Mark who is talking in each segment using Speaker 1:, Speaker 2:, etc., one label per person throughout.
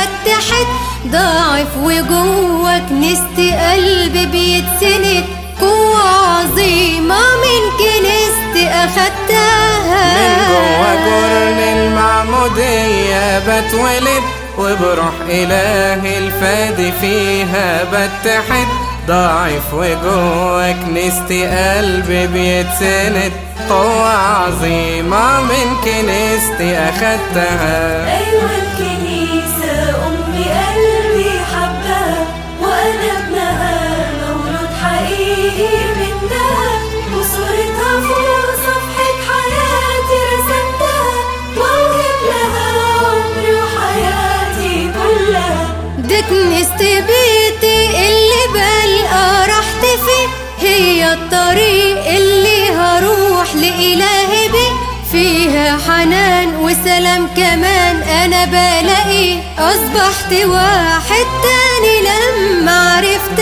Speaker 1: بتحد ضعف وجوه كنيستي قلبي بيتسند قوة عظيمة من كنيستي أخدتها
Speaker 2: من جوا جرن المعمودية بتولد وبروح إله الفادي فيها بتحد ضعيف وجوا كنيستي قلبي بيتسند قوة عظيمة من كنيستي أخدتها
Speaker 3: أيوة الكنيسة أمي قلبي حبها وأنا ابنها مولود حقيقي منها وصورتها فوق صفحة حياتي رسمتها وأوهب لها عمري وحياتي كلها
Speaker 1: دي كنيستي بيتي اللي بلقى راحتي فيه هي الطريق اللي هروح لإلهي بيه فيها حنان وسلام كمان أنا بلاقي أصبحت واحد تاني لما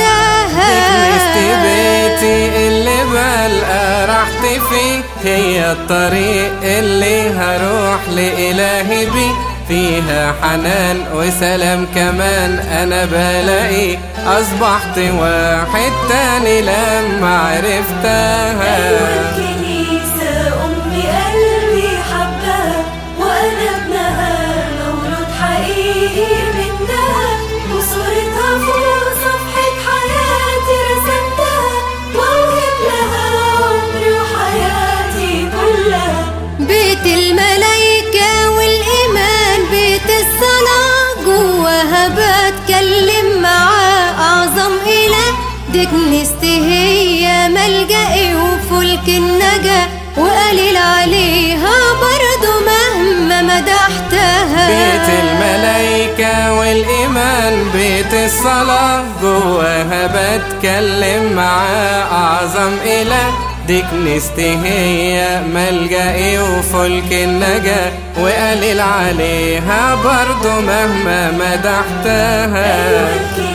Speaker 1: عرفتها
Speaker 2: كنيستي بيتي اللي بلقى راحتي فيه هي الطريق اللي هروح لإلهي بيه فيها حنان وسلام كمان أنا بلاقي أصبحت واحد تاني لما عرفتها
Speaker 3: أيوة الكنيسة أمي قلبي حبها وأنا ابنها مولود حقيقي منها وصورتها فوق صفحة حياتي رسمتها وأوهب لها عمري وحياتي كلها
Speaker 1: بيت الملايكة والإيمان بيت الصلاة جواها بتكلم معاه أعظم إله دي كنيستي هي ملجئي وفلك النجاة وقليل عليها برضو مهما مدحتها
Speaker 2: بيت الملايكة والإيمان بيت الصلاة جواها بتكلم مع أعظم إله دي كنيستي هي ملجئي وفلك النجاة وقليل عليها برضو مهما مدحتها
Speaker 3: أيوة